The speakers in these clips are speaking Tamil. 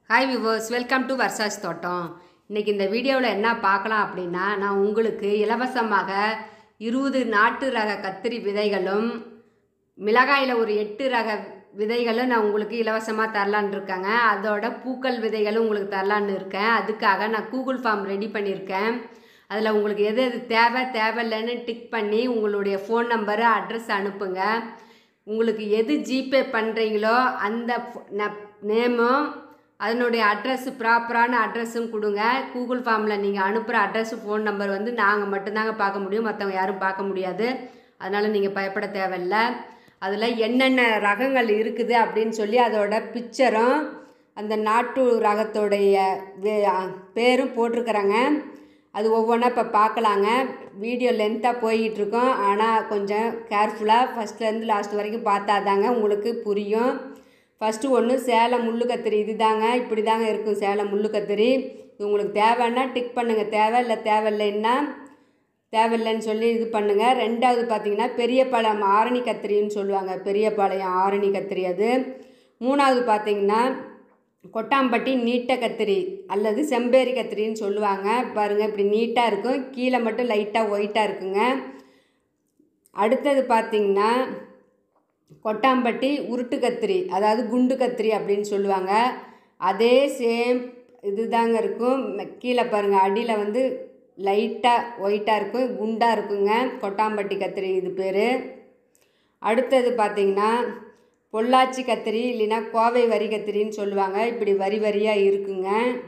ஹாய் விவர்ஸ் வெல்கம் டு வர்சாஸ் தோட்டம் இன்னைக்கு இந்த வீடியோவில் என்ன பார்க்கலாம் அப்படின்னா நான் உங்களுக்கு இலவசமாக இருபது நாட்டு ரக கத்திரி விதைகளும் மிளகாயில் ஒரு எட்டு ரக விதைகளும் நான் உங்களுக்கு இலவசமாக தரலான்னு இருக்கேங்க அதோட பூக்கள் விதைகளும் உங்களுக்கு தரலான்னு இருக்கேன் அதுக்காக நான் கூகுள் ஃபார்ம் ரெடி பண்ணியிருக்கேன் அதில் உங்களுக்கு எது எது தேவை தேவையில்லைன்னு டிக் பண்ணி உங்களுடைய ஃபோன் நம்பரு அட்ரஸ் அனுப்புங்க உங்களுக்கு எது ஜிபே பண்ணுறீங்களோ அந்த நேமும் அதனுடைய அட்ரஸ் ப்ராப்பரான அட்ரஸும் கொடுங்க கூகுள் ஃபார்மில் நீங்கள் அனுப்புகிற அட்ரஸ் ஃபோன் நம்பர் வந்து நாங்கள் மட்டும்தாங்க பார்க்க முடியும் மற்றவங்க யாரும் பார்க்க முடியாது அதனால் நீங்கள் பயப்பட தேவையில்ல அதில் என்னென்ன ரகங்கள் இருக்குது அப்படின்னு சொல்லி அதோட பிக்சரும் அந்த நாட்டு ரகத்தோடைய வே- பேரும் போட்டிருக்கிறாங்க அது ஒவ்வொன்றா இப்போ பார்க்கலாங்க வீடியோ லென்த்தாக போய்கிட்டு இருக்கோம் ஆனால் கொஞ்சம் கேர்ஃபுல்லாக ஃபஸ்ட்லேருந்து லாஸ்ட் வரைக்கும் பார்த்தாதாங்க உங்களுக்கு புரியும் ஃபஸ்ட்டு ஒன்று சேலம் முள்ளு கத்திரி இது தாங்க இப்படி தாங்க இருக்கும் சேலம் முள்ளு கத்திரி இது உங்களுக்கு தேவைன்னா டிக் பண்ணுங்கள் தேவை இல்லை தேவையில்லைன்னா தேவையில்லைன்னு சொல்லி இது பண்ணுங்கள் ரெண்டாவது பார்த்தீங்கன்னா பெரிய பழம் ஆரணி கத்திரின்னு சொல்லுவாங்க பெரிய பாளையம் ஆரணி கத்திரி அது மூணாவது பார்த்தீங்கன்னா கொட்டாம்பட்டி நீட்ட கத்திரி அல்லது செம்பேரி கத்திரின்னு சொல்லுவாங்க பாருங்கள் இப்படி நீட்டாக இருக்கும் கீழே மட்டும் லைட்டாக ஒயிட்டாக இருக்குங்க அடுத்தது பார்த்தீங்கன்னா கொட்டாம்பட்டி உருட்டு கத்திரி அதாவது குண்டு கத்திரி அப்படின்னு சொல்லுவாங்க அதே சேம் இதுதாங்க இருக்கும் ம- கீழே பாருங்கள் அடியில் வந்து லைட்டாக ஒயிட்டாக இருக்கும் குண்டாக இருக்குங்க கொட்டாம்பட்டி கத்திரி இது பேர் அடுத்தது பார்த்தீங்கன்னா பொள்ளாச்சி கத்திரி இல்லைன்னா கோவை வரி கத்திரின்னு சொல்லுவாங்க இப்படி வரி வரியாக இருக்குங்க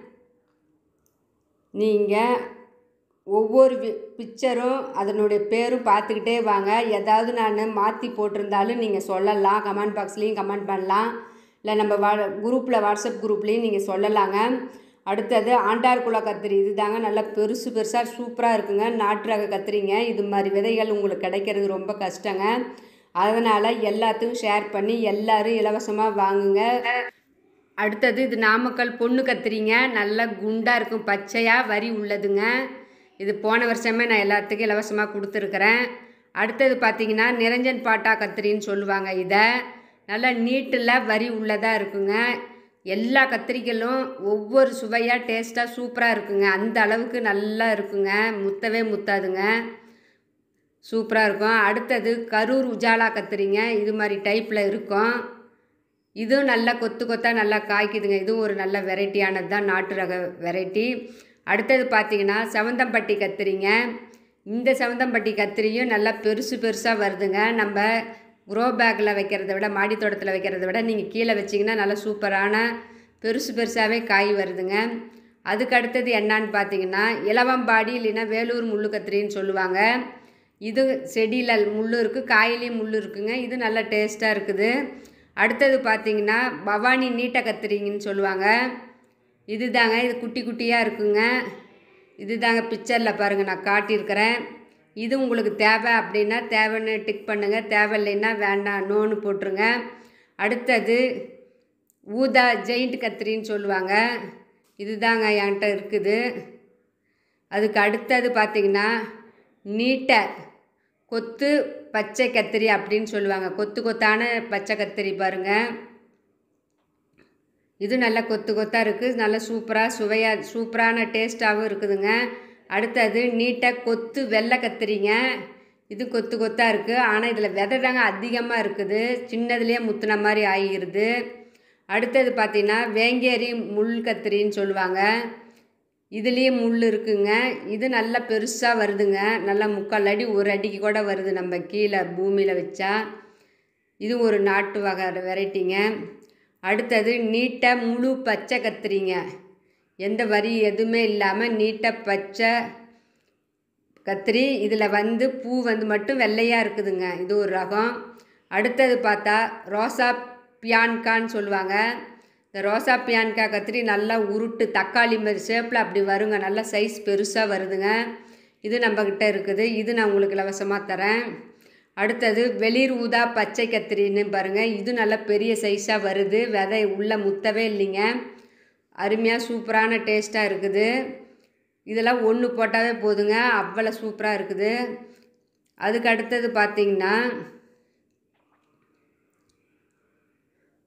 நீங்கள் ஒவ்வொரு வி- பிக்சரும் அதனுடைய பேரும் பார்த்துக்கிட்டே வாங்க ஏதாவது நான் மாற்றி போட்டிருந்தாலும் நீங்கள் சொல்லலாம் கமெண்ட் பாக்ஸ்லேயும் கமெண்ட் பண்ணலாம் இல்லை நம்ம வா குரூப்பில் வாட்ஸ்அப் குரூப்லேயும் நீங்கள் சொல்லலாங்க அடுத்தது ஆண்டார் குல கத்திரி இது தாங்க நல்லா பெருசு பெருசாக சூப்பராக இருக்குங்க நாட்டு ரக கத்திரிங்க இது மாதிரி விதைகள் உங்களுக்கு கிடைக்கிறது ரொம்ப கஷ்டங்க அதனால் எல்லாத்துக்கும் ஷேர் பண்ணி எல்லாரும் இலவசமாக வாங்குங்க அடுத்தது இது நாமக்கல் பொண்ணு கத்திரிங்க நல்லா குண்டாக இருக்கும் பச்சையாக வரி உள்ளதுங்க இது போன வருஷமே நான் எல்லாத்துக்கும் இலவசமாக கொடுத்துருக்குறேன் அடுத்தது பார்த்தீங்கன்னா நிரஞ்சன் பாட்டா கத்திரின்னு சொல்லுவாங்க இதை நல்லா நீட்டில் வரி உள்ளதாக இருக்குங்க எல்லா கத்திரிகளும் ஒவ்வொரு சுவையாக டேஸ்ட்டாக சூப்பராக இருக்குங்க அந்த அளவுக்கு நல்லா இருக்குங்க முத்தவே முத்தாதுங்க சூப்பராக இருக்கும் அடுத்தது கரூர் உஜாலா கத்திரிங்க இது மாதிரி டைப்பில் இருக்கும் இதுவும் நல்லா கொத்து கொத்தாக நல்லா காய்க்குதுங்க இதுவும் ஒரு நல்ல வெரைட்டியானது தான் நாட்டு ரக வெரைட்டி அடுத்தது பார்த்தீங்கன்னா செவந்தம்பட்டி கத்திரிங்க இந்த செவந்தம்பட்டி கத்திரியும் நல்லா பெருசு பெருசாக வருதுங்க நம்ம க்ரோ பேக்கில் வைக்கிறத விட மாடி தோட்டத்தில் வைக்கிறத விட நீங்கள் கீழே வச்சிங்கன்னா நல்லா சூப்பரான பெருசு பெருசாகவே காய் வருதுங்க அதுக்கு அடுத்தது என்னான்னு பார்த்தீங்கன்னா இலவம்பாடி இல்லைன்னா வேலூர் முள்ளு கத்திரின்னு சொல்லுவாங்க இது செடியில் முள் இருக்குது காயிலையும் முள் இருக்குங்க இது நல்ல டேஸ்ட்டாக இருக்குது அடுத்தது பார்த்தீங்கன்னா பவானி நீட்ட கத்திரிங்கன்னு சொல்லுவாங்க இது தாங்க இது குட்டி குட்டியாக இருக்குங்க இது தாங்க பிக்சரில் பாருங்கள் நான் காட்டியிருக்கிறேன் இது உங்களுக்கு தேவை அப்படின்னா தேவைன்னு டிக் பண்ணுங்கள் தேவையில்லைன்னா வேண்டாம் நோன்னு போட்டுருங்க அடுத்தது ஊதா ஜெயிண்ட் கத்திரின்னு சொல்லுவாங்க இது தாங்க என்கிட்ட இருக்குது அதுக்கு அடுத்தது பார்த்தீங்கன்னா நீட்டை கொத்து பச்சை கத்திரி அப்படின்னு சொல்லுவாங்க கொத்து கொத்தான பச்சை கத்திரி பாருங்கள் இது நல்ல கொத்து கொத்தாக இருக்குது நல்ல சூப்பராக சுவையாக சூப்பரான டேஸ்ட்டாகவும் இருக்குதுங்க அடுத்தது நீட்டாக கொத்து வெள்ளை கத்திரிங்க இது கொத்து கொத்தாக இருக்குது ஆனால் இதில் விதை தாங்க அதிகமாக இருக்குது சின்னதுலேயே முத்துன மாதிரி ஆகிருது அடுத்தது பார்த்தீங்கன்னா வேங்கேரி முள் கத்திரின்னு சொல்லுவாங்க இதுலேயும் முள் இருக்குங்க இது நல்லா பெருசாக வருதுங்க நல்லா முக்கால் அடி ஒரு அடிக்கு கூட வருது நம்ம கீழே பூமியில் வச்சா இது ஒரு நாட்டு வகை வெரைட்டிங்க அடுத்தது நீட்டை முழு பச்சை கத்திரிங்க எந்த வரி எதுவுமே இல்லாமல் நீட்டை பச்சை கத்திரி இதில் வந்து பூ வந்து மட்டும் வெள்ளையாக இருக்குதுங்க இது ஒரு ரகம் அடுத்தது பார்த்தா ரோசா பியான்கான்னு சொல்லுவாங்க இந்த ரோசா பியான்கா கத்திரி நல்லா உருட்டு தக்காளி மாதிரி ஷேப்பில் அப்படி வருங்க நல்லா சைஸ் பெருசாக வருதுங்க இது நம்மக்கிட்ட இருக்குது இது நான் உங்களுக்கு இலவசமாக தரேன் அடுத்தது வெளிர் ஊதா பச்சை கத்திரின்னு பாருங்கள் இது நல்லா பெரிய சைஸாக வருது விதை உள்ள முத்தவே இல்லைங்க அருமையாக சூப்பரான டேஸ்ட்டாக இருக்குது இதெல்லாம் ஒன்று போட்டாவே போதுங்க அவ்வளோ சூப்பராக இருக்குது அதுக்கு அடுத்தது பார்த்தீங்கன்னா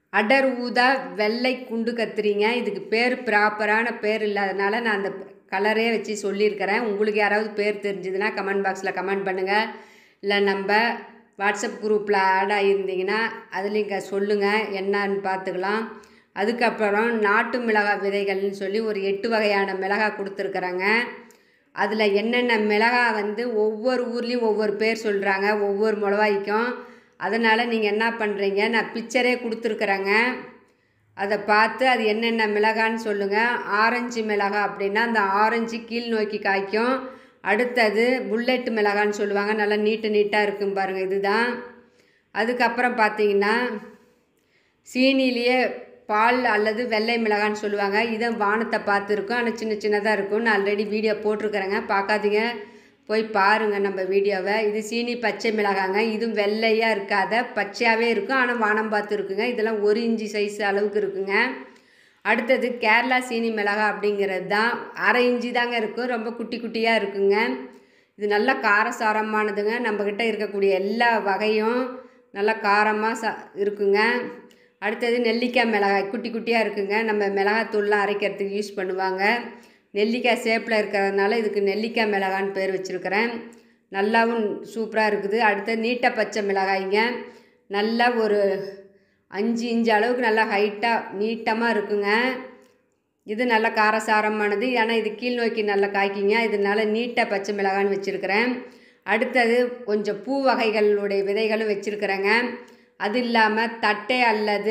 அடர் ஊதா வெள்ளை குண்டு கத்திரிங்க இதுக்கு பேர் ப்ராப்பரான பேர் இல்லாதனால நான் அந்த கலரே வச்சு சொல்லியிருக்கிறேன் உங்களுக்கு யாராவது பேர் தெரிஞ்சதுன்னா கமெண்ட் பாக்ஸில் கமெண்ட் பண்ணுங்கள் இல்லை நம்ம வாட்ஸ்அப் குரூப்பில் ஆட் ஆகியிருந்தீங்கன்னா அதுலேயும் க சொல்லுங்கள் என்னன்னு பார்த்துக்கலாம் அதுக்கப்புறம் நாட்டு மிளகாய் விதைகள்னு சொல்லி ஒரு எட்டு வகையான மிளகாய் கொடுத்துருக்குறாங்க அதில் என்னென்ன மிளகாய் வந்து ஒவ்வொரு ஊர்லேயும் ஒவ்வொரு பேர் சொல்கிறாங்க ஒவ்வொரு மிளகாய்க்கும் அதனால் நீங்கள் என்ன பண்ணுறீங்க நான் பிக்சரே கொடுத்துருக்குறேங்க அதை பார்த்து அது என்னென்ன மிளகான்னு சொல்லுங்கள் ஆரஞ்சு மிளகாய் அப்படின்னா அந்த ஆரஞ்சு கீழ் நோக்கி காய்க்கும் அடுத்தது புல்லெட் மிளகான்னு சொல்லுவாங்க நல்லா நீட்டு நீட்டாக இருக்கும் பாருங்கள் இதுதான் அதுக்கப்புறம் பார்த்தீங்கன்னா சீனிலேயே பால் அல்லது வெள்ளை மிளகான்னு சொல்லுவாங்க இதை வானத்தை பார்த்துருக்கோம் ஆனால் சின்ன சின்னதாக இருக்கும் நான் ஆல்ரெடி வீடியோ போட்டிருக்கிறேங்க பார்க்காதீங்க போய் பாருங்கள் நம்ம வீடியோவை இது சீனி பச்சை மிளகாங்க இதுவும் வெள்ளையாக இருக்காத பச்சையாகவே இருக்கும் ஆனால் வானம் பார்த்து இருக்குங்க இதெல்லாம் ஒரு இன்ச்சு சைஸ் அளவுக்கு இருக்குங்க அடுத்தது கேரளா சீனி மிளகாய் அப்படிங்கிறது தான் அரை இஞ்சி தாங்க இருக்கும் ரொம்ப குட்டி குட்டியாக இருக்குங்க இது நல்ல காரசாரமானதுங்க நம்மக்கிட்ட இருக்கக்கூடிய எல்லா வகையும் நல்லா காரமாக ச இருக்குங்க அடுத்தது நெல்லிக்காய் மிளகாய் குட்டி குட்டியாக இருக்குங்க நம்ம மிளகாத்தூள்லாம் அரைக்கிறதுக்கு யூஸ் பண்ணுவாங்க நெல்லிக்காய் ஷேப்பில் இருக்கிறதுனால இதுக்கு நெல்லிக்காய் மிளகான்னு பேர் வச்சுருக்கிறேன் நல்லாவும் சூப்பராக இருக்குது அடுத்தது நீட்ட பச்சை மிளகாய்ங்க நல்லா ஒரு அஞ்சு இன்ச்சு அளவுக்கு நல்லா ஹைட்டாக நீட்டமாக இருக்குங்க இது நல்ல காரசாரமானது ஏன்னா இது கீழ் நோக்கி நல்லா காய்க்கிங்க இதனால நீட்ட பச்சை மிளகான்னு வச்சுருக்கிறேன் அடுத்தது கொஞ்சம் பூ வகைகளுடைய விதைகளும் வச்சுருக்கிறேங்க அது இல்லாமல் தட்டை அல்லது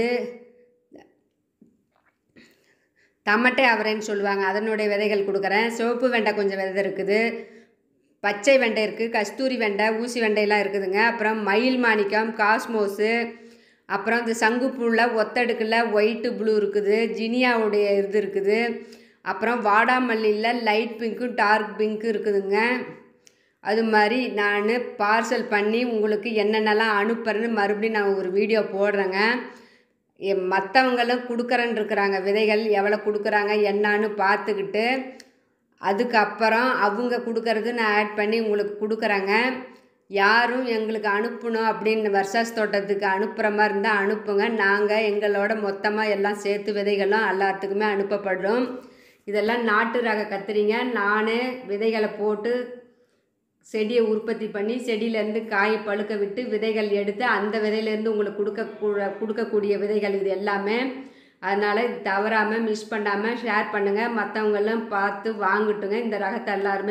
தமட்டை அவரைன்னு சொல்லுவாங்க அதனுடைய விதைகள் கொடுக்குறேன் சிவப்பு வெண்டை கொஞ்சம் விதை இருக்குது பச்சை வெண்டை இருக்குது கஸ்தூரி வெண்டை ஊசி வெண்டையெல்லாம் இருக்குதுங்க அப்புறம் மயில் மாணிக்கம் காஸ்மோஸு அப்புறம் இந்த சங்குப்பூவில் ஒத்தடுக்கில் ஒயிட்டு ப்ளூ இருக்குது ஜினியாவுடைய இது இருக்குது அப்புறம் வாடாமல்லியில் லைட் பிங்க்கும் டார்க் பிங்க்கும் இருக்குதுங்க அது மாதிரி நான் பார்சல் பண்ணி உங்களுக்கு என்னென்னலாம் அனுப்புறேன்னு மறுபடியும் நான் ஒரு வீடியோ போடுறேங்க மற்றவங்களும் கொடுக்குறேன்னு இருக்கிறாங்க விதைகள் எவ்வளோ கொடுக்குறாங்க என்னான்னு பார்த்துக்கிட்டு அதுக்கப்புறம் அவங்க கொடுக்கறது நான் ஆட் பண்ணி உங்களுக்கு கொடுக்குறேங்க யாரும் எங்களுக்கு அனுப்பணும் அப்படின்னு வர்ஷாஸ் தோட்டத்துக்கு அனுப்புகிற மாதிரி இருந்தால் அனுப்புங்க நாங்கள் எங்களோட மொத்தமாக எல்லாம் சேர்த்து விதைகளும் எல்லாத்துக்குமே அனுப்பப்படுறோம் இதெல்லாம் நாட்டு ரக கத்திரிங்க நானே விதைகளை போட்டு செடியை உற்பத்தி பண்ணி செடியிலேருந்து காய் பழுக்க விட்டு விதைகள் எடுத்து அந்த விதையிலேருந்து உங்களுக்கு கொடுக்க கொடுக்கக்கூடிய விதைகள் இது எல்லாமே அதனால் இது தவறாமல் மிஸ் பண்ணாமல் ஷேர் பண்ணுங்கள் மற்றவங்களும் பார்த்து வாங்கட்டுங்க இந்த ரகத்தை எல்லாருமே